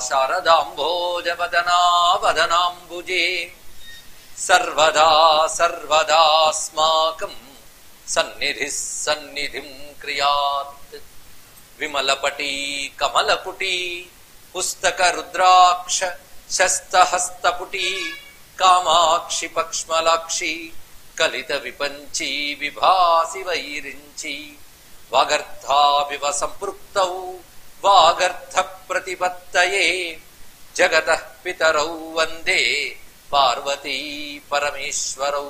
శారదాంభోజవదనావదనాంబుజే సర్వదా సర్వదాస్మాకం సన్నిధి సన్నిధిం క్రియాత్ విమలపటీ కమలపుటీ పుస్తక రుద్రాక్ష శస్తహస్తపుటీ కామాక్షి పక్ష్మలాక్షి కలిత విపంచీ విభాసి వైరించి వాగర్థావివ సంపృక్తౌ వాగర్థ ప్రతిపత్తయే జగత పితరౌ వందే పార్వతీ పరమేశ్వరౌ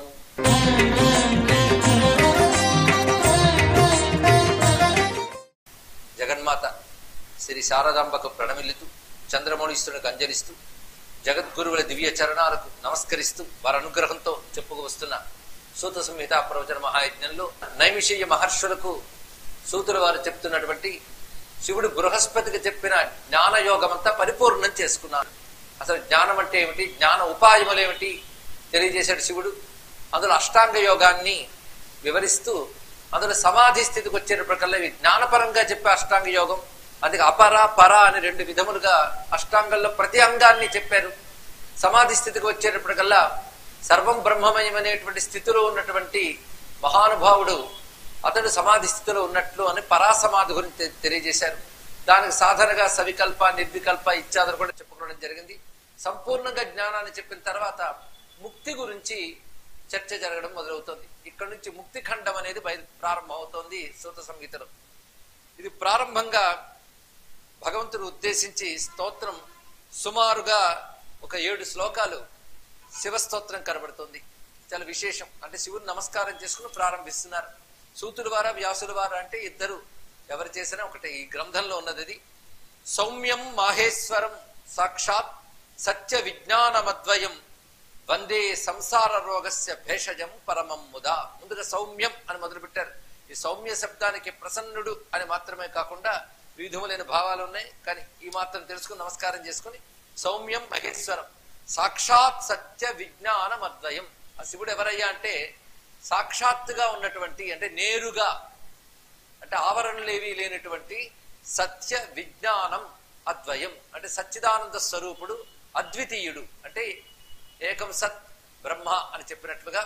జగన్మాత శ్రీ శారదాంబకు ప్రణమిల్లుతూ చంద్రమౌళీశ్వరునికి అంజలిస్తూ జగద్గురువుల దివ్య చరణాలకు నమస్కరిస్తూ వారి అనుగ్రహంతో చెప్పుకు వస్తున్న సూత సంహిత ప్రవచన మహాయజ్ఞంలో నైమిషీయ మహర్షులకు సూతుల వారు చెప్తున్నటువంటి శివుడు బృహస్పతికి చెప్పిన జ్ఞానయోగమంతా పరిపూర్ణం చేసుకున్నాడు అసలు జ్ఞానం అంటే ఏమిటి జ్ఞాన ఉపాయములు ఏమిటి తెలియజేశాడు శివుడు అందులో అష్టాంగ యోగాన్ని వివరిస్తూ అందులో సమాధి స్థితికి వచ్చేటప్పటికల్లా ఇవి జ్ఞానపరంగా చెప్పే అష్టాంగ యోగం అందుకే అపర పర అని రెండు విధములుగా అష్టాంగంలో ప్రతి అంగాన్ని చెప్పారు సమాధి స్థితికి వచ్చేటప్పటికల్లా సర్వం బ్రహ్మమయం అనేటువంటి స్థితిలో ఉన్నటువంటి మహానుభావుడు అతడు సమాధి స్థితిలో ఉన్నట్లు అని పరాసమాధి గురించి తె- తెలియజేశారు దానికి సాధనగా సవికల్ప నిర్వికల్ప ఇత్యాదులు కూడా చెప్పుకోవడం జరిగింది సంపూర్ణంగా జ్ఞానాన్ని చెప్పిన తర్వాత ముక్తి గురించి చర్చ జరగడం మొదలవుతుంది ఇక్కడ నుంచి ముక్తి ఖండం అనేది బయలు ప్రారంభమవుతోంది సూత సంగీతలో ఇది ప్రారంభంగా భగవంతుడు ఉద్దేశించి స్తోత్రం సుమారుగా ఒక ఏడు శ్లోకాలు శివస్తోత్రం కనబడుతుంది చాలా విశేషం అంటే శివుని నమస్కారం చేసుకుని ప్రారంభిస్తున్నారు సూతుడు వారా వ్యాసుల వారా అంటే ఇద్దరు ఎవరు చేసినా ఒకటి ఈ గ్రంథంలో ఉన్నది అది సౌమ్యం మాహేశ్వరం సాక్షాత్ సత్య విజ్ఞానమద్వయం వందే సంసార రోగస్య భేషజం పరమం ముదా ముందుగా సౌమ్యం అని మొదలుపెట్టారు ఈ సౌమ్య శబ్దానికి ప్రసన్నుడు అని మాత్రమే కాకుండా వివిధములైన భావాలు ఉన్నాయి కానీ ఈ మాత్రం తెలుసుకుని నమస్కారం చేసుకుని సౌమ్యం మహేశ్వరం సాక్షాత్ సత్య విజ్ఞానం అద్వయం ఆ శివుడు ఎవరయ్యా అంటే సాక్షాత్తుగా ఉన్నటువంటి అంటే నేరుగా అంటే ఆవరణలేవి లేనటువంటి సత్య విజ్ఞానం అద్వయం అంటే సచ్చిదానంద స్వరూపుడు అద్వితీయుడు అంటే ఏకం సత్ బ్రహ్మ అని చెప్పినట్లుగా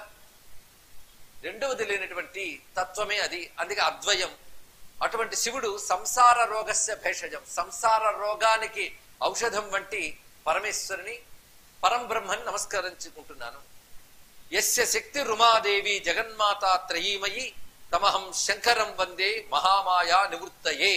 రెండవది లేనటువంటి తత్వమే అది అందుకే అద్వయం అటువంటి శివుడు సంసార రోగస్య భేషజం సంసార రోగానికి ఔషధం వంటి పరమేశ్వరుని పరంబ్రహ్మని నమస్కరించుకుంటున్నాను యస్య శక్తి రుమాదేవి జగన్మాత త్రయీమయి తమహం శంకరం వందే మహామాయా నివృత్తయే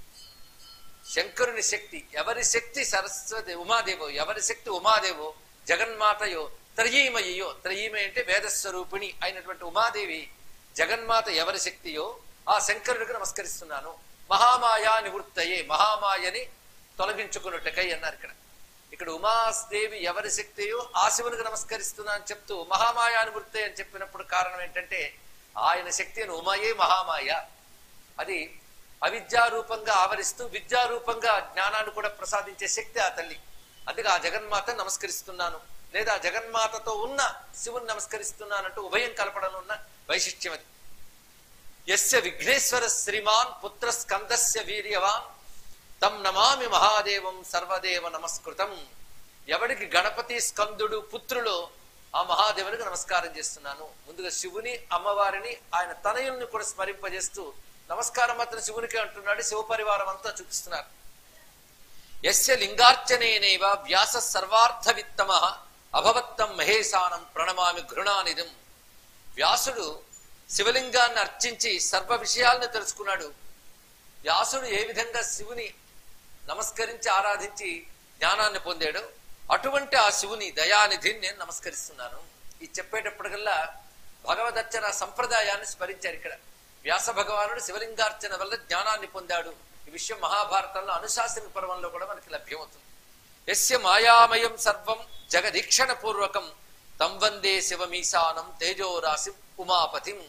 శంకరుని శక్తి ఎవరి శక్తి సరస్వతి ఉమాదేవో ఎవరి శక్తి ఉమాదేవో జగన్మాతయో త్రయీమయో త్రయీమయ అంటే వేదస్వరూపిణి అయినటువంటి ఉమాదేవి జగన్మాత ఎవరి శక్తియో ఆ శంకరుడికి నమస్కరిస్తున్నాను మహామాయా నివృత్తయే మహామాయని తొలగించుకున్నట్టుకై అన్నారు ఇక్కడ ఇక్కడ ఉమాదేవి ఎవరి శక్తియో ఆ శివునికి నమస్కరిస్తున్నా అని చెప్తూ మహామాయా నివృత్తే అని చెప్పినప్పుడు కారణం ఏంటంటే ఆయన శక్తి అని ఉమయే మహామాయ అది అవిద్యారూపంగా ఆవరిస్తూ విద్యారూపంగా జ్ఞానాన్ని కూడా ప్రసాదించే శక్తి ఆ తల్లి అందుకే ఆ జగన్మాత నమస్కరిస్తున్నాను లేదా ఆ జగన్మాతతో ఉన్న శివుని నమస్కరిస్తున్నానంటూ ఉభయం కలపడంలో ఉన్న వైశిష్ట్యం అది యస్య విఘ్నేశ్వర శ్రీమాన్ పుత్ర స్కందస్య వీర్యవాన్ తం నమామి మహాదేవం సర్వదేవ నమస్కృతం ఎవడికి గణపతి స్కందుడు పుత్రులు ఆ మహాదేవునికి నమస్కారం చేస్తున్నాను ముందుగా శివుని అమ్మవారిని ఆయన తనయుల్ని కూడా స్మరింపజేస్తూ నమస్కారం మాత్రం శివునికి అంటున్నాడు శివ పరివారం అంతా చూపిస్తున్నారు యస్య లింగార్చనేనైవ వ్యాస సర్వార్థ విత్తమ అభవత్తం మహేశానం ప్రణమామి ఘృణానిధం వ్యాసుడు శివలింగాన్ని అర్చించి సర్వ విషయాలను తెలుసుకున్నాడు వ్యాసుడు ఏ విధంగా శివుని నమస్కరించి ఆరాధించి జ్ఞానాన్ని పొందాడు అటువంటి ఆ శివుని దయానిధిని నేను నమస్కరిస్తున్నాను ఇది చెప్పేటప్పటికల్లా భగవదర్చన సంప్రదాయాన్ని స్మరించారు ఇక్కడ వ్యాస భగవానుడు శివలింగార్చన వల్ల జ్ఞానాన్ని పొందాడు ఈ విషయం మహాభారతంలో అనుశాసన పర్వంలో కూడా మనకి లభ్యమవుతుంది యస్య మాయామయం సర్వం జగదీక్షణ పూర్వకం తం వందే శివమీశానం తేజోరాశి ఉమాపతిం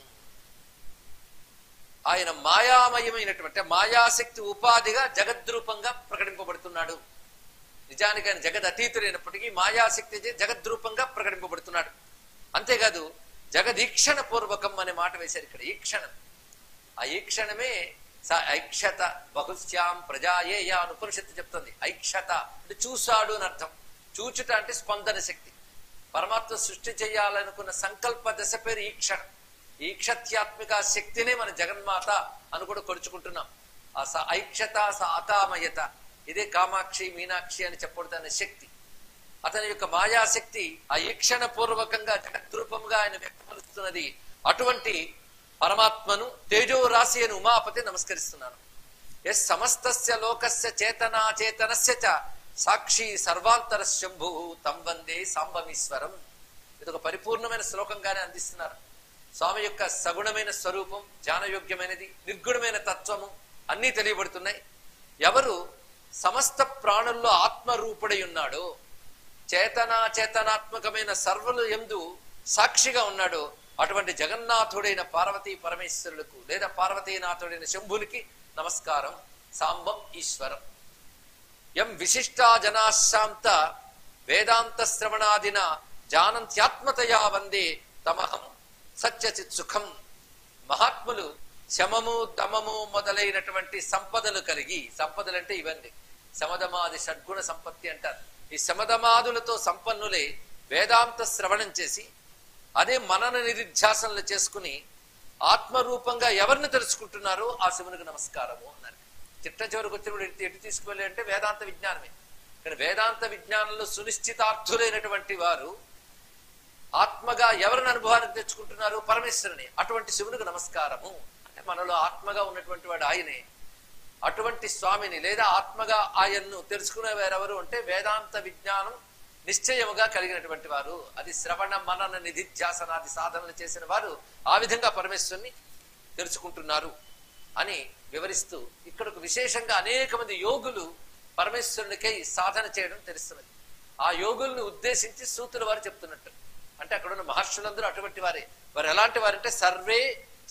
ఆయన మాయామయమైనటువంటి మాయాశక్తి ఉపాధిగా జగద్రూపంగా ప్రకటింపబడుతున్నాడు నిజానికి ఆయన జగద్ అతీతుడైనప్పటికీ మాయాశక్తి చే జగద్రూపంగా ప్రకటింపబడుతున్నాడు అంతేకాదు జగదీక్షణ పూర్వకం అనే మాట వేశారు ఇక్కడ ఈ క్షణం ఆ ఈ క్షణమే స ఐక్షత బహుశ్యాం ప్రజాయేయ అని ఉపనిషత్తు చెప్తుంది ఐక్షత అంటే చూశాడు అని అర్థం చూచుట అంటే స్పందన శక్తి పరమాత్మ సృష్టి చేయాలనుకున్న సంకల్ప దశ పేరు ఈక్షణ ఈక్షత్యాత్మిక శక్తినే మన జగన్మాత అని కూడా కొలుచుకుంటున్నాం ఆ స ఐక్షత స అకామయత ఇదే కామాక్షి మీనాక్షి అని చెప్పబడుతున్న శక్తి అతని యొక్క మాయాశక్తి ఆ ఈక్షణ పూర్వకంగా జగద్రూపంగా ఆయన వ్యక్తపరుస్తున్నది అటువంటి పరమాత్మను తేజో రాశి అని ఉమాపతి నమస్కరిస్తున్నాను ఎస్ సమస్తస్య లోకస్య చేతనా చేతనస్య చ సాక్షి సర్వాంతర శంభు తం వందే సాంబమీశ్వరం ఇది ఒక పరిపూర్ణమైన శ్లోకంగానే అందిస్తున్నారు స్వామి యొక్క సగుణమైన స్వరూపం ధ్యానయోగ్యమైనది నిర్గుణమైన తత్వము అన్నీ తెలియబడుతున్నాయి ఎవరు సమస్త ప్రాణుల్లో ఆత్మరూపుడై ఉన్నాడో చేతనా చేతనాత్మకమైన సర్వలు ఎందు సాక్షిగా ఉన్నాడో అటువంటి జగన్నాథుడైన పార్వతీ పరమేశ్వరులకు లేదా పార్వతీనాథుడైన శంభునికి నమస్కారం సాంబం ఈశ్వరం ఎం విశిష్టా జనాశాంత వేదాంత శ్రవణాదిన జానంత్యాత్మతయా వందే తమహం సత్యచిత్ సుఖం మహాత్ములు శమము దమము మొదలైనటువంటి సంపదలు కలిగి సంపదలు అంటే ఇవన్నీ శమదమాది షడ్గుణ సంపత్తి అంటారు ఈ శమదమాదులతో సంపన్నులే వేదాంత శ్రవణం చేసి అదే మనన నిధిధ్యాసనలు చేసుకుని ఆత్మరూపంగా ఎవరిని తెలుసుకుంటున్నారో ఆ శివునికి నమస్కారము అన్నారు చిట్ట చివరికి వచ్చినప్పుడు ఎటు ఎటు తీసుకువెళ్ళి అంటే వేదాంత విజ్ఞానమే ఇక్కడ వేదాంత విజ్ఞానంలో సునిశ్చితార్థులైనటువంటి వారు ఆత్మగా ఎవరిని అనుభవానికి తెచ్చుకుంటున్నారు పరమేశ్వరుని అటువంటి శివునికి నమస్కారము అంటే మనలో ఆత్మగా ఉన్నటువంటి వాడు ఆయనే అటువంటి స్వామిని లేదా ఆత్మగా ఆయన్ను తెలుసుకునే వారెవరు అంటే వేదాంత విజ్ఞానం నిశ్చయముగా కలిగినటువంటి వారు అది శ్రవణ మనన నిధిధ్యాసనాది సాధనలు చేసిన వారు ఆ విధంగా పరమేశ్వరుని తెలుసుకుంటున్నారు అని వివరిస్తూ ఇక్కడకు విశేషంగా అనేక మంది యోగులు పరమేశ్వరునికై సాధన చేయడం తెలుస్తున్నది ఆ యోగుల్ని ఉద్దేశించి సూతుల వారు చెప్తున్నట్టు అంటే అక్కడ ఉన్న మహర్షులందరూ అటువంటి వారే వారు ఎలాంటి వారంటే సర్వే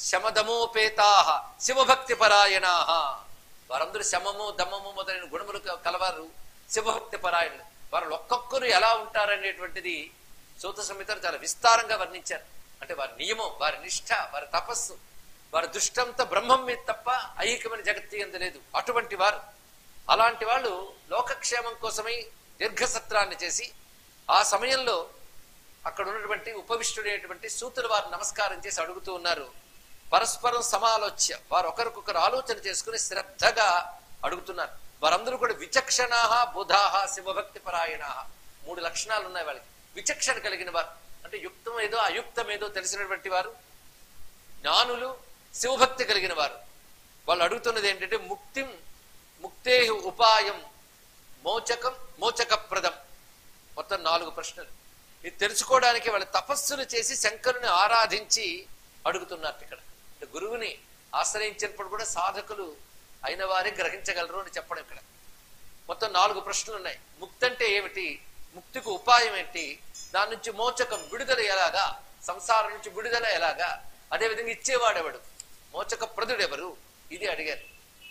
శమదమోపేతాహ శివభక్తి పరాయణాహ వారందరూ శమము దమము మొదలైన గుణములు క- కలవారు శివభక్తి పరాయణులు వారు ఒక్కొక్కరు ఎలా ఉంటారనేటువంటిది సూత సంహితలు చాలా విస్తారంగా వర్ణించారు అంటే వారి నియమం వారి నిష్ఠ వారి తపస్సు వారి దుష్టంతో బ్రహ్మం మీద తప్ప ఐహికమైన జగత్తి ఎందు లేదు అటువంటి వారు అలాంటి వాళ్ళు లోకక్షేమం కోసమై దీర్ఘసత్రాన్ని చేసి ఆ సమయంలో అక్కడ ఉన్నటువంటి ఉపవిష్టుడైనటువంటి సూతుల వారు నమస్కారం చేసి అడుగుతూ ఉన్నారు పరస్పరం సమాలోచ్య వారు ఒకరికొకరు ఆలోచన చేసుకుని శ్రద్ధగా అడుగుతున్నారు వారందరూ కూడా విచక్షణాహ బుధాహ శివభక్తి పరాయణాహ మూడు లక్షణాలు ఉన్నాయి వాళ్ళకి విచక్షణ కలిగిన వారు అంటే యుక్తం ఏదో అయుక్తం ఏదో తెలిసినటువంటి వారు జ్ఞానులు శివభక్తి కలిగిన వారు వాళ్ళు అడుగుతున్నది ఏంటంటే ముక్తిం ముక్తే ఉపాయం మోచకం మోచకప్రదం మొత్తం నాలుగు ప్రశ్నలు ఇది తెలుసుకోవడానికి వాళ్ళు తపస్సులు చేసి శంకరుని ఆరాధించి అడుగుతున్నారు ఇక్కడ అంటే గురువుని ఆశ్రయించినప్పుడు కూడా సాధకులు అయిన వారే గ్రహించగలరు అని చెప్పడం ఇక్కడ మొత్తం నాలుగు ప్రశ్నలు ఉన్నాయి ముక్తి అంటే ఏమిటి ముక్తికి ఉపాయం ఏంటి దాని నుంచి మోచకం విడుదల ఎలాగా సంసారం నుంచి విడుదల ఎలాగా అదేవిధంగా ఇచ్చేవాడెవడు మోచక ప్రదుడెవరు ఇది అడిగారు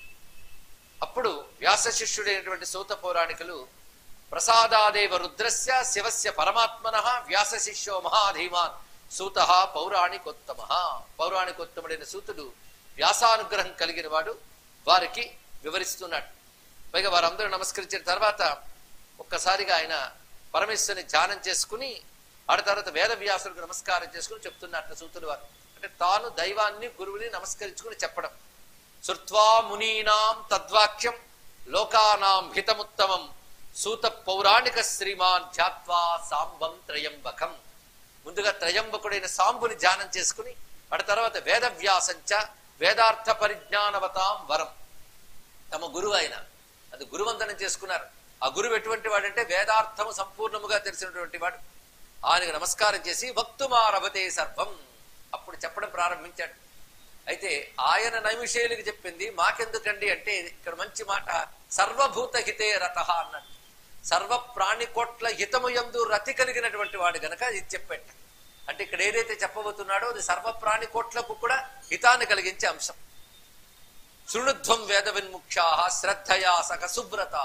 అప్పుడు వ్యాస శిష్యుడైనటువంటి సూత పౌరాణికులు ప్రసాదాదేవ రుద్రస్య శివస్య పరమాత్మన వ్యాస శిష్యో మహాధీమాన్ సూత పౌరాణికోత్తమ పౌరాణికోత్తముడైన సూతుడు వ్యాసానుగ్రహం కలిగిన వాడు వారికి వివరిస్తున్నాడు పైగా వారందరూ నమస్కరించిన తర్వాత ఒక్కసారిగా ఆయన పరమేశ్వరుని ధ్యానం చేసుకుని ఆడ తర్వాత వేద వ్యాసులకు నమస్కారం చేసుకుని చెప్తున్నట్టు సూతులు వారు అంటే తాను దైవాన్ని గురువుని నమస్కరించుకుని చెప్పడం శృత్వా మునీనాం తద్వాక్యం లోకానాం హితముత్తమం సూత పౌరాణిక శ్రీమాన్ ధ్యాత్వా సాంబం త్రయంబకం ముందుగా త్రయంబకుడైన సాంబుని ధ్యానం చేసుకుని అటు తర్వాత వేదవ్యాసంచ వేదార్థ పరిజ్ఞానవతాం వరం తమ గురువు ఆయన అది గురువందనం చేసుకున్నారు ఆ గురువు ఎటువంటి వాడంటే వేదార్థము సంపూర్ణముగా తెలిసినటువంటి వాడు ఆయనకు నమస్కారం చేసి వక్తుమారభతే సర్వం అప్పుడు చెప్పడం ప్రారంభించాడు అయితే ఆయన నైమిషేయులకు చెప్పింది మాకెందుకండి అంటే ఇక్కడ మంచి మాట సర్వభూత హితే రత అన్నట్టు సర్వ ప్రాణికోట్ల హితము యందు రతి కలిగినటువంటి వాడు గనక ఇది చెప్పాడు అంటే ఇక్కడ ఏదైతే చెప్పబోతున్నాడో అది సర్వ ప్రాణికోట్లకు కూడా హితాన్ని కలిగించే అంశం శృణుధ్వం వేద విన్ముక్షా శ్రద్ధయా సక సువ్రతా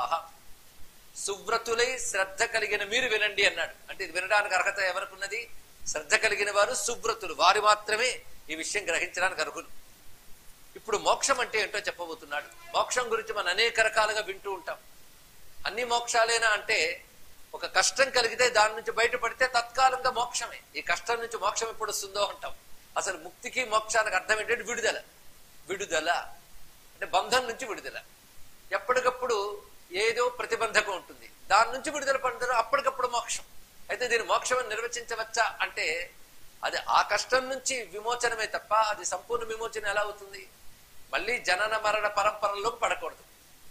సువ్రతులై శ్రద్ధ కలిగిన మీరు వినండి అన్నాడు అంటే ఇది వినడానికి అర్హత ఎవరికి ఉన్నది శ్రద్ధ కలిగిన వారు సువ్రతులు వారు మాత్రమే ఈ విషయం గ్రహించడానికి అర్హులు ఇప్పుడు మోక్షం అంటే ఏంటో చెప్పబోతున్నాడు మోక్షం గురించి మనం అనేక రకాలుగా వింటూ ఉంటాం అన్ని మోక్షాలేనా అంటే ఒక కష్టం కలిగితే దాని నుంచి బయటపడితే తత్కాలంగా మోక్షమే ఈ కష్టం నుంచి మోక్షం ఎప్పుడు వస్తుందో అంటాం అసలు ముక్తికి మోక్షానికి అర్థం ఏంటంటే విడుదల విడుదల అంటే బంధం నుంచి విడుదల ఎప్పటికప్పుడు ఏదో ప్రతిబంధకం ఉంటుంది దాని నుంచి విడుదల పొందడం అప్పటికప్పుడు మోక్షం అయితే దీని మోక్షం అని నిర్వచించవచ్చా అంటే అది ఆ కష్టం నుంచి విమోచనమే తప్ప అది సంపూర్ణ విమోచన ఎలా అవుతుంది మళ్ళీ జనన మరణ పరంపరలో పడకూడదు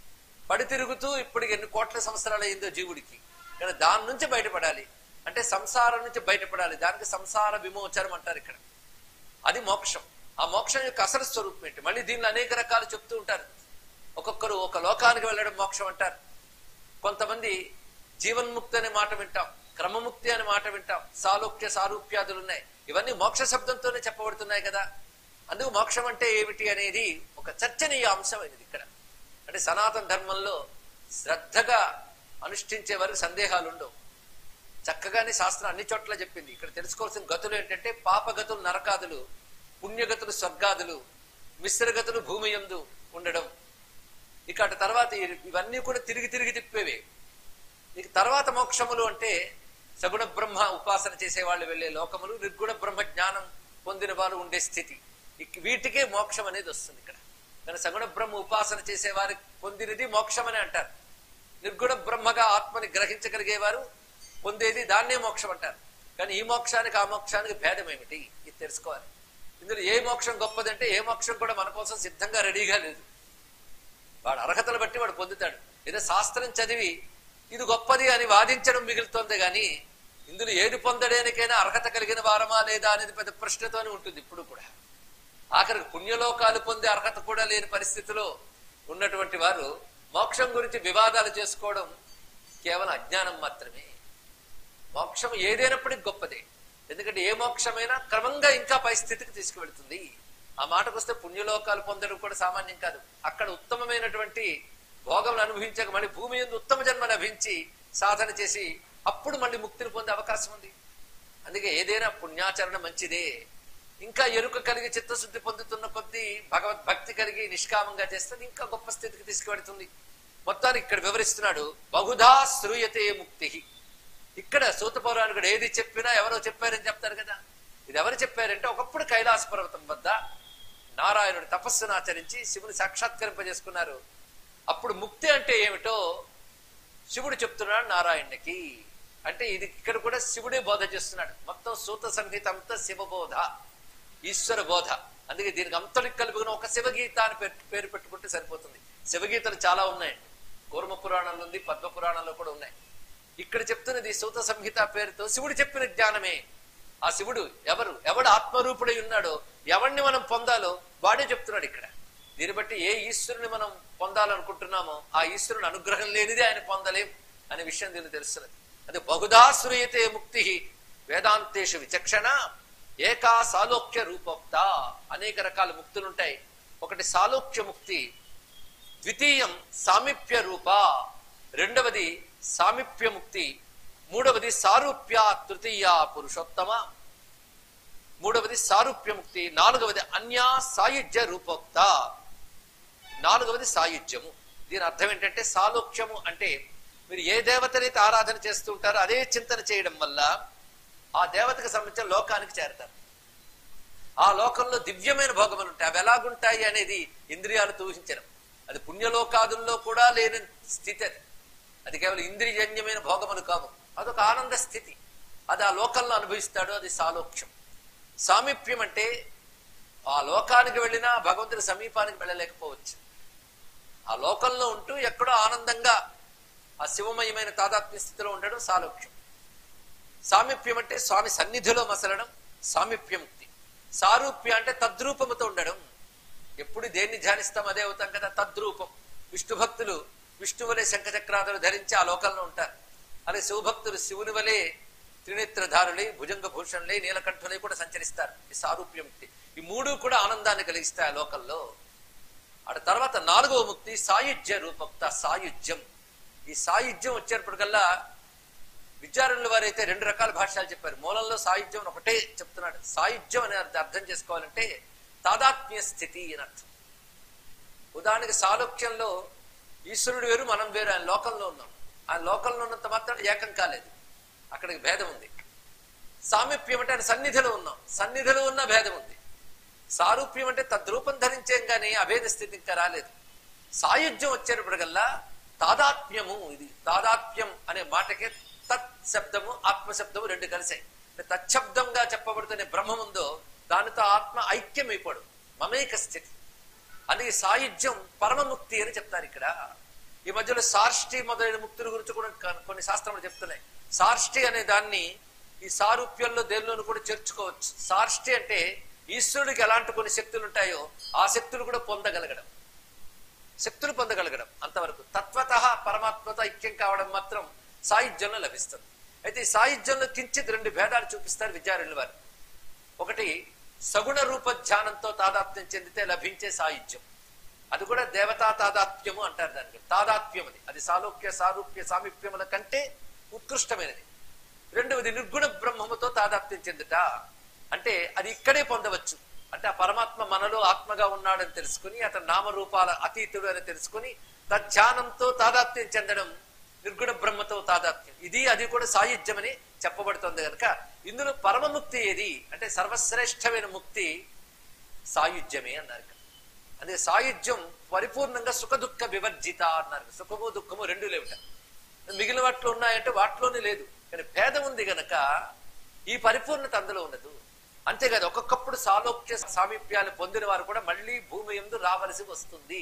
పడి తిరుగుతూ ఇప్పటికి ఎన్ని కోట్ల సంవత్సరాలు అయిందో జీవుడికి కానీ దాని నుంచి బయటపడాలి అంటే సంసారం నుంచి బయటపడాలి దానికి సంసార విమోచనం అంటారు ఇక్కడ అది మోక్షం ఆ మోక్షం యొక్క అసలు స్వరూపం ఏంటి మళ్ళీ దీనిలో అనేక రకాలు చెప్తూ ఉంటారు ఒక్కొక్కరు ఒక లోకానికి వెళ్ళడం మోక్షం అంటారు కొంతమంది జీవన్ముక్తి అనే మాట వింటాం క్రమముక్తి అనే మాట వింటాం సాలోక్య సారూప్యాదులు ఉన్నాయి ఇవన్నీ మోక్ష శబ్దంతోనే చెప్పబడుతున్నాయి కదా అందుకు మోక్షం అంటే ఏమిటి అనేది ఒక చర్చనీయ అంశమైనది ఇక్కడ అంటే సనాతన ధర్మంలో శ్రద్ధగా అనుష్ఠించే వారికి సందేహాలు ఉండవు చక్కగానే శాస్త్రం అన్ని చోట్ల చెప్పింది ఇక్కడ తెలుసుకోవాల్సిన గతులు ఏంటంటే పాపగతులు నరకాదులు పుణ్యగతులు స్వర్గాదులు మిశ్రగతులు భూమి యందు ఉండడం ఇక అటు తర్వాత ఇ- ఇవన్నీ కూడా తిరిగి తిరిగి తిప్పేవే ఇక తర్వాత మోక్షములు అంటే సగుణ బ్రహ్మ ఉపాసన చేసే వాళ్ళు వెళ్లే లోకములు నిర్గుణ బ్రహ్మ జ్ఞానం పొందిన వారు ఉండే స్థితి ఇక వీటికే మోక్షం అనేది వస్తుంది ఇక్కడ కానీ సగుణ బ్రహ్మ ఉపాసన చేసే వారి పొందినది మోక్షం అని అంటారు నిర్గుణ బ్రహ్మగా ఆత్మని గ్రహించగలిగేవారు పొందేది దాన్నే మోక్షం అంటారు కానీ ఈ మోక్షానికి ఆ మోక్షానికి భేదం ఏమిటి ఇది తెలుసుకోవాలి ఇందులో ఏ మోక్షం గొప్పదంటే ఏ మోక్షం కూడా మన కోసం సిద్ధంగా రెడీగా లేదు వాడు అర్హతలు బట్టి వాడు పొందుతాడు ఏదో శాస్త్రం చదివి ఇది గొప్పది అని వాదించడం మిగులుతోంది గాని ఇందులో ఏది పొందడానికైనా అర్హత కలిగిన వారమా లేదా అనేది పెద్ద ప్రశ్నతోనే ఉంటుంది ఇప్పుడు కూడా ఆఖరికి పుణ్యలోకాలు పొందే అర్హత కూడా లేని పరిస్థితిలో ఉన్నటువంటి వారు మోక్షం గురించి వివాదాలు చేసుకోవడం కేవలం అజ్ఞానం మాత్రమే మోక్షం ఏదైనప్పటికీ గొప్పదే ఎందుకంటే ఏ మోక్షమైనా క్రమంగా ఇంకా పై స్థితికి తీసుకువెళ్తుంది ఆ మాటకు వస్తే పుణ్యలోకాలు పొందడం కూడా సామాన్యం కాదు అక్కడ ఉత్తమమైనటువంటి భోగం అనుభవించక మళ్ళీ భూమి ఎందు ఉత్తమ జన్మ లభించి సాధన చేసి అప్పుడు మళ్ళీ ముక్తిని పొందే అవకాశం ఉంది అందుకే ఏదైనా పుణ్యాచరణ మంచిదే ఇంకా ఎరుక కలిగి చిత్తశుద్ధి పొందుతున్న కొద్దీ భగవద్భక్తి కలిగి నిష్కామంగా చేస్తే ఇంకా గొప్ప స్థితికి తీసుకువెడుతుంది మొత్తానికి ఇక్కడ వివరిస్తున్నాడు బహుధా శ్రూయతే ముక్తి ఇక్కడ సూత పౌరాణికుడు ఏది చెప్పినా ఎవరో చెప్పారని చెప్తారు కదా ఇది ఎవరు చెప్పారంటే ఒకప్పుడు కైలాస పర్వతం వద్ద నారాయణుడు తపస్సును ఆచరించి శివుని సాక్షాత్కరింపజేసుకున్నారు అప్పుడు ముక్తి అంటే ఏమిటో శివుడు చెప్తున్నాడు నారాయణునికి అంటే ఇది ఇక్కడ కూడా శివుడే బోధ చేస్తున్నాడు మొత్తం సూత సంహిత అంతా శివబోధ ఈశ్వర బోధ అందుకే దీనికి అంతటికి కలుపుకున్న ఒక శివగీత అని పేరు పేరు పెట్టుకుంటే సరిపోతుంది శివగీతలు చాలా ఉన్నాయండి కూర్మ పురాణంలో ఉంది పద్మ పురాణంలో కూడా ఉన్నాయి ఇక్కడ చెప్తున్నది సూత సంహిత పేరుతో శివుడు చెప్పిన జ్ఞానమే ఆ శివుడు ఎవరు ఎవడు ఆత్మరూపుడై ఉన్నాడో ఎవరిని మనం పొందాలో వాడే చెప్తున్నాడు ఇక్కడ దీన్ని బట్టి ఏ ఈశ్వరుని మనం పొందాలనుకుంటున్నామో ఆ ఈశ్వరుని అనుగ్రహం లేనిదే ఆయన పొందలేం అనే విషయం దీన్ని తెలుస్తున్నది అది బహుదా శ్రూయతే ముక్తి వేదాంతేషు విచక్షణ ఏకా సాలోక్య రూపోక్త అనేక రకాల ముక్తులుంటాయి ఒకటి సాలోక్య ముక్తి ద్వితీయం సామీప్య రూప రెండవది సామీప్య ముక్తి మూడవది సారూప్య తృతీయ పురుషోత్తమ మూడవది సారూప్య ముక్తి నాలుగవది అన్యా సాయుధ్య రూపోక్త నాలుగవది సాయుధ్యము దీని అర్థం ఏంటంటే సాలోక్యము అంటే మీరు ఏ దేవతనైతే ఆరాధన చేస్తూ ఉంటారో అదే చింతన చేయడం వల్ల ఆ దేవతకు సంబంధించిన లోకానికి చేరతారు ఆ లోకంలో దివ్యమైన భోగములు ఉంటాయి అవి ఎలాగుంటాయి అనేది ఇంద్రియాలు ఊహించడం అది పుణ్యలోకాదుల్లో కూడా లేని స్థితి అది అది కేవలం ఇంద్రియజన్యమైన భోగములు కావు అదొక ఆనంద స్థితి అది ఆ లోకంలో అనుభవిస్తాడు అది సాలోక్యం సామీప్యం అంటే ఆ లోకానికి వెళ్ళినా భగవంతుడి సమీపానికి వెళ్ళలేకపోవచ్చు ఆ లోకంలో ఉంటూ ఎక్కడో ఆనందంగా ఆ శివమయమైన తాదాత్మ్య స్థితిలో ఉండడం సాలోక్యం సామీప్యం అంటే స్వామి సన్నిధిలో మసలడం సామీప్యముక్తి సారూప్య అంటే తద్రూపముతో ఉండడం ఎప్పుడు దేన్ని ధ్యానిస్తాం అదే అవుతాం కదా తద్రూపం విష్ణు భక్తులు విష్ణు వలె శంఖచక్రాదులు ధరించి ఆ లోకంలో ఉంటారు అదే శివభక్తులు శివుని వలె త్రినేత్రధారులై భుజంగ భూషణులై నీలకంఠులై కూడా సంచరిస్తారు ఈ సారూప్యముక్తి ఈ మూడు కూడా ఆనందాన్ని కలిగిస్తాయి ఆ లోకంలో ఆ తర్వాత నాలుగవ ముక్తి సాయుధ్య రూపక్త సాయుధ్యం ఈ సాయుధ్యం వచ్చేటప్పటికల్లా విద్యారణుల వారైతే రెండు రకాల భాష్యాలు చెప్పారు మూలంలో సాయుధ్యం అని ఒకటే చెప్తున్నాడు సాయుధ్యం అనే అర్థం అర్థం చేసుకోవాలంటే తాదాత్మ్య స్థితి అని అర్థం ఉదాహరణకి సాలోక్యంలో ఈశ్వరుడు వేరు మనం వేరు ఆయన లోకంలో ఉన్నాం ఆయన లోకంలో ఉన్నంత మాత్రం ఏకం కాలేదు అక్కడికి భేదం ఉంది సామీప్యం అంటే ఆయన సన్నిధిలో ఉన్నాం సన్నిధిలో ఉన్న భేదం ఉంది సారూప్యం అంటే తద్రూపం ధరించేం గానీ అభేద స్థితి ఇంకా రాలేదు సాయుధ్యం వచ్చేటప్పటికల్లా తాదాత్మ్యము ఇది తాదాత్మ్యం అనే మాటకే తత్ శబ్దము ఆత్మశబ్దము రెండు కలిసాయి అంటే తచ్చబ్దంగా చెప్పబడుతున్న బ్రహ్మం ఉందో దానితో ఆత్మ ఐక్యమైపోడు మమేక స్థితి అందుకే సాయుధ్యం పరమముక్తి అని చెప్తారు ఇక్కడ ఈ మధ్యలో సార్ష్టి మొదలైన ముక్తుల గురించి కూడా క- కొన్ని శాస్త్రములు చెప్తున్నాయి సార్ష్టి అనే దాన్ని ఈ సారూప్యంలో దేనిలోనూ కూడా చేర్చుకోవచ్చు సార్ష్టి అంటే ఈశ్వరుడికి ఎలాంటి కొన్ని శక్తులు ఉంటాయో ఆ శక్తులు కూడా పొందగలగడం శక్తులు పొందగలగడం అంతవరకు తత్వత పరమాత్మతో ఐక్యం కావడం మాత్రం సాయుధ్యంలో లభిస్తుంది అయితే ఈ సాయుధ్యంలో కించిత్ రెండు భేదాలు చూపిస్తారు విద్యారణుల వారు ఒకటి సగుణ రూప ధ్యానంతో తాదాత్మ్యం చెందితే లభించే సాయుధ్యం అది కూడా దేవతా తాదాత్మ్యము అంటారు దానికి తాదాత్మ్యం అది అది సాలోక్య సారూప్య సామీప్యముల కంటే ఉత్కృష్టమైనది రెండవది నిర్గుణ బ్రహ్మముతో తాదాత్మ్యం చెందుట అంటే అది ఇక్కడే పొందవచ్చు అంటే ఆ పరమాత్మ మనలో ఆత్మగా ఉన్నాడని తెలుసుకుని అతని నామరూపాల అతీతుడు అని తెలుసుకుని తజ్ఞానంతో తాదాత్మ్యం చెందడం నిర్గుణ బ్రహ్మతో తాదాత్మ్యం ఇది అది కూడా సాయుధ్యమని చెప్పబడుతుంది కనుక ఇందులో పరమముక్తి ఏది అంటే సర్వశ్రేష్టమైన ముక్తి సాయుధ్యమే అన్నారు ఇక్కడ. అదే సాయుధ్యం పరిపూర్ణంగా సుఖ దుఃఖ వివర్జిత అన్నారు సుఖము దుఃఖము రెండు లేవుట మిగిలిన వాటిలో ఉన్నాయంటే వాటిలోనే లేదు కానీ భేదం ఉంది గనక ఈ పరిపూర్ణత అందులో ఉండదు అంతేకాదు ఒక్కొక్కప్పుడు సాలోక్య సామీప్యాలు పొందిన వారు కూడా మళ్ళీ భూమి ఎందు రావలసి వస్తుంది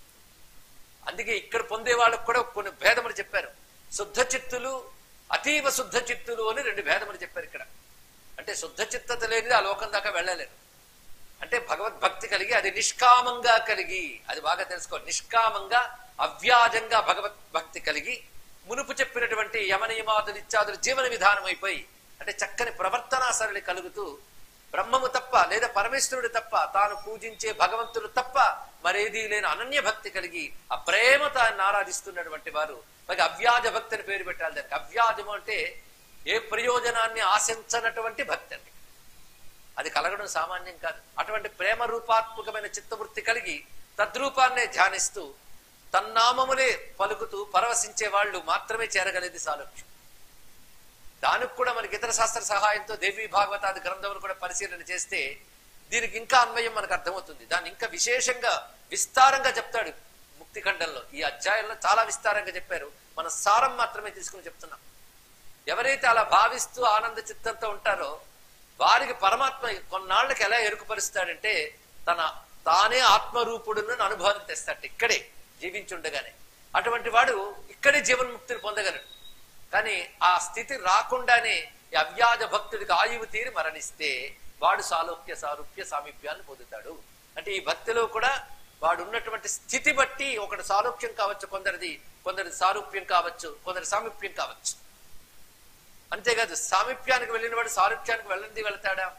అందుకే ఇక్కడ పొందే వాళ్ళకు కూడా కొన్ని భేదములు చెప్పారు శుద్ధ చిత్తులు అతీవ శుద్ధ చిత్తులు అని రెండు భేదములు చెప్పారు ఇక్కడ అంటే శుద్ధ చిత్తత లేనిది ఆ లోకం దాకా వెళ్ళలేరు అంటే భగవద్భక్తి కలిగి అది నిష్కామంగా కలిగి అది బాగా తెలుసుకో నిష్కామంగా అవ్యాజంగా భగవద్భక్తి కలిగి మునుపు చెప్పినటువంటి యమనియమాదులు ఇత్యాదులు జీవన విధానం అయిపోయి అంటే చక్కని ప్రవర్తనా సరళి కలుగుతూ బ్రహ్మము తప్ప లేదా పరమేశ్వరుడు తప్ప తాను పూజించే భగవంతుడు తప్ప మరేదీ లేని అనన్య భక్తి కలిగి ఆ ప్రేమతో ఆయన ఆరాధిస్తున్నటువంటి వారు మరి అవ్యాజ భక్తి అని పేరు పెట్టాలి దానికి అవ్యాజము అంటే ఏ ప్రయోజనాన్ని ఆశించనటువంటి భక్తి అండి అది కలగడం సామాన్యం కాదు అటువంటి ప్రేమ రూపాత్మకమైన చిత్తవృత్తి కలిగి తద్రూపాన్నే ధ్యానిస్తూ తన్నామములే పలుకుతూ పరవశించే వాళ్ళు మాత్రమే చేరగలేది సాలోక్యం దానికి కూడా మనకి ఇతర శాస్త్ర సహాయంతో దేవి భాగవతాది గ్రంథములు కూడా పరిశీలన చేస్తే దీనికి ఇంకా అన్వయం మనకు అర్థమవుతుంది దాన్ని ఇంకా విశేషంగా విస్తారంగా చెప్తాడు ముక్తి ఖండంలో ఈ అధ్యాయంలో చాలా విస్తారంగా చెప్పారు మన సారం మాత్రమే తీసుకుని చెప్తున్నాం ఎవరైతే అలా భావిస్తూ ఆనంద చిత్తంతో ఉంటారో వారికి పరమాత్మ కొన్నాళ్ళకి ఎలా ఎరుకుపరుస్తాడంటే తన తానే ఆత్మరూపుడును అనుభవానికి తెస్తాడు ఇక్కడే జీవించుండగానే అటువంటి వాడు ఇక్కడే జీవన్ముక్తిని పొందగలడు కానీ ఆ స్థితి రాకుండానే ఈ అవ్యాజ భక్తుడికి ఆయువు తీరి మరణిస్తే వాడు సాలోక్య సారూప్య సామీప్యాన్ని పొందుతాడు అంటే ఈ భక్తిలో కూడా వాడు ఉన్నటువంటి స్థితి బట్టి ఒకటి సారూప్యం కావచ్చు కొందరిది కొందరిది సారూప్యం కావచ్చు కొందరి సామీప్యం కావచ్చు అంతేకాదు సామీప్యానికి వెళ్ళిన వాడు సారూప్యానికి వెళ్ళండి వెళ్తాడా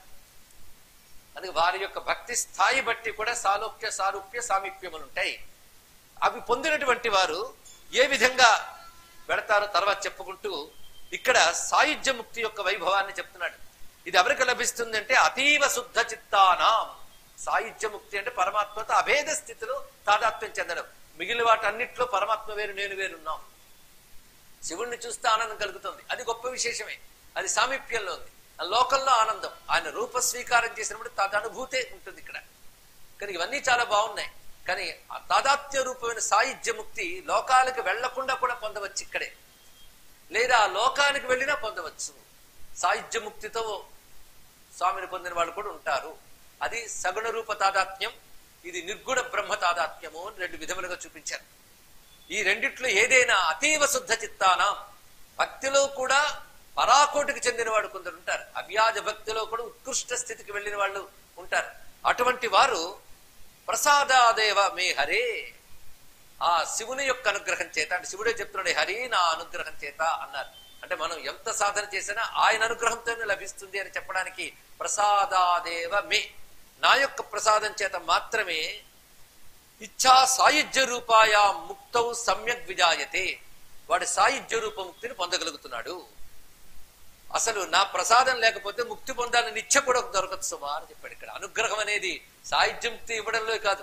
అది వారి యొక్క భక్తి స్థాయి బట్టి కూడా సాలోక్య సారూప్య సామీప్యములు ఉంటాయి అవి పొందినటువంటి వారు ఏ విధంగా వెళతారో తర్వాత చెప్పుకుంటూ ఇక్కడ సాయుధ్య ముక్తి యొక్క వైభవాన్ని చెప్తున్నాడు ఇది ఎవరికి లభిస్తుంది అంటే అతీవ శుద్ధ చిత్తానాం సాయుధ్య ముక్తి అంటే పరమాత్మతో అభేద స్థితిలో తాదాత్మ్యం చెందడం మిగిలిన వాటన్నిట్లో పరమాత్మ వేరు నేను వేరున్నాం శివుణ్ణి చూస్తే ఆనందం కలుగుతుంది అది గొప్ప విశేషమే అది సామీప్యంలో ఉంది ఆ లోకంలో ఆనందం ఆయన రూప స్వీకారం చేసినప్పుడు తదనుభూతే ఉంటుంది ఇక్కడ కానీ ఇవన్నీ చాలా బాగున్నాయి కానీ ఆ తాదాత్మ్య రూపమైన సాయుధ్య ముక్తి లోకాలకు వెళ్లకుండా కూడా పొందవచ్చు ఇక్కడే లేదా ఆ లోకానికి వెళ్ళినా పొందవచ్చు సాయుధ్య ముక్తితో స్వామిని పొందిన వాళ్ళు కూడా ఉంటారు అది సగుణ రూప తాదాత్మ్యం ఇది నిర్గుణ బ్రహ్మ తాదాత్మ్యము అని రెండు విధములుగా చూపించారు ఈ రెండిట్లో ఏదైనా అతీవ శుద్ధ చిత్తానం భక్తిలో కూడా పరాకోటికి చెందిన వాడు కొందరు ఉంటారు అవ్యాజ భక్తిలో కూడా ఉత్కృష్ట స్థితికి వెళ్ళిన వాళ్ళు ఉంటారు అటువంటి వారు ప్రసాదాదేవ మే హరే ఆ శివుని యొక్క అనుగ్రహం చేత అంటే శివుడే చెప్తున్నాడు హరి నా అనుగ్రహం చేత అన్నారు అంటే మనం ఎంత సాధన చేసినా ఆయన అనుగ్రహంతోనే లభిస్తుంది అని చెప్పడానికి ప్రసాదాదేవ మే నా యొక్క ప్రసాదం చేత మాత్రమే ఇచ్చా సాయుధ్య రూపాయ ముక్తౌ సమ్యక్ విజాయతే వాడి సాయుధ్య రూప ముక్తిని పొందగలుగుతున్నాడు అసలు నా ప్రసాదం లేకపోతే ముక్తి పొందాలని నిత్య కూడా దొరకదు సుమా అని చెప్పాడు ఇక్కడ అనుగ్రహం అనేది సాహిత్య ముక్తి ఇవ్వడంలో కాదు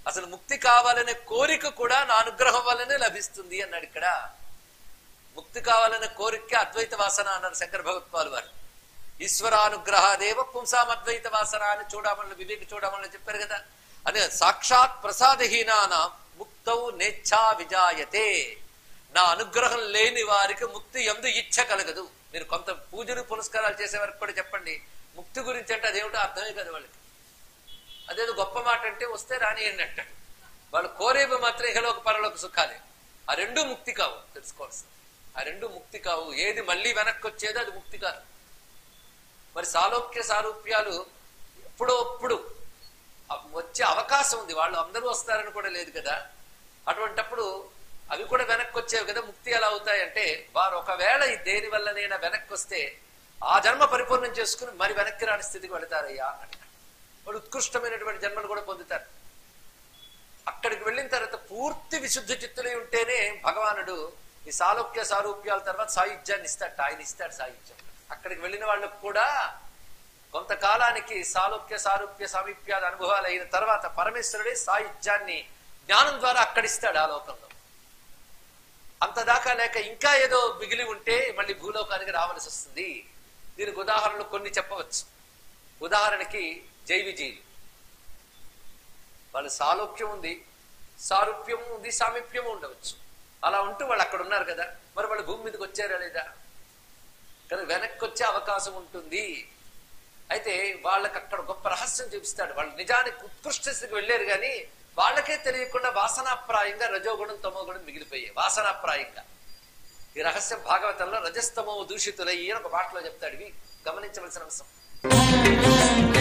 అసలు ముక్తి కావాలనే కోరిక కూడా నా అనుగ్రహం వల్లనే లభిస్తుంది అన్నాడు ఇక్కడ ముక్తి కావాలనే కోరిక అద్వైత వాసన అన్నారు శంకర భగవత్పాల్ వారు ఈశ్వరానుగ్రహాదేవ పుంసాం అద్వైత వాసన అని చూడమని వివేక చూడమని చెప్పారు కదా అదే సాక్షాత్ ప్రసాదహీనాన ముక్తౌ నేచ్ఛా విజాయతే నా అనుగ్రహం లేని వారికి ముక్తి ఎందు ఇచ్చ కలగదు మీరు కొంత పూజలు పునస్కారాలు చేసే వరకు కూడా చెప్పండి ముక్తి గురించి అంటే అదేమిటో అర్థమే కదా వాళ్ళకి అదేదో గొప్ప మాట అంటే వస్తే రానియండి అంటాడు వాళ్ళు కోరేవి మాత్రం ఇహలోక పరలోక సుఖాలే ఆ రెండు ముక్తి కావు తెలుసుకోవాల్సింది ఆ రెండు ముక్తి కావు ఏది మళ్ళీ వెనక్కి వచ్చేదో అది ముక్తి కాదు మరి సాలోక్య సారూప్యాలు ఎప్పుడో అప్పుడు వచ్చే అవకాశం ఉంది వాళ్ళు అందరూ వస్తారని కూడా లేదు కదా అటువంటప్పుడు అవి కూడా వెనక్కి వచ్చేవి కదా ముక్తి ఎలా అవుతాయంటే వారు ఒకవేళ ఈ దేని వల్లనైనా వెనక్కి వస్తే ఆ జన్మ పరిపూర్ణం చేసుకుని మరి వెనక్కి రాని స్థితికి వెళతారయ్యా అంటారు వాళ్ళు ఉత్కృష్టమైనటువంటి జన్మలు కూడా పొందుతారు అక్కడికి వెళ్ళిన తర్వాత పూర్తి విశుద్ధ చిత్తులై ఉంటేనే భగవానుడు ఈ సాలోక్య సారూప్యాల తర్వాత సాయుధ్యాన్ని ఇస్తాడు ఆయన ఇస్తాడు సాయుధ్యం అక్కడికి వెళ్ళిన వాళ్ళకు కూడా కొంతకాలానికి సాలోక్య సారూప్య సామీప్యాద అనుభవాలు అయిన తర్వాత పరమేశ్వరుడే సాయుధ్యాన్ని జ్ఞానం ద్వారా అక్కడిస్తాడు ఆ లోకంలో అంతదాకా లేక ఇంకా ఏదో మిగిలి ఉంటే మళ్ళీ భూలోకానికి రావాల్సి వస్తుంది దీనికి ఉదాహరణలు కొన్ని చెప్పవచ్చు ఉదాహరణకి జైవిజీలు వాళ్ళు సాలోక్యం ఉంది సారూప్యం ఉంది సామీప్యం ఉండవచ్చు అలా ఉంటూ వాళ్ళు అక్కడ ఉన్నారు కదా మరి వాళ్ళు భూమి మీదకి వచ్చారా లేదా కానీ వెనక్కి వచ్చే అవకాశం ఉంటుంది అయితే వాళ్ళకి అక్కడ గొప్ప రహస్యం చూపిస్తాడు వాళ్ళు నిజానికి ఉత్కృష్ట స్థితికి వెళ్ళారు కానీ వాళ్ళకే తెలియకుండా వాసనాప్రాయంగా రజోగుణం తమోగుణం మిగిలిపోయాయి వాసనాప్రాయంగా ఈ రహస్యం భాగవతంలో రజస్తమో దూషితులయ్యి అని ఒక మాటలో చెప్తాడు ఇవి గమనించవలసిన అంశం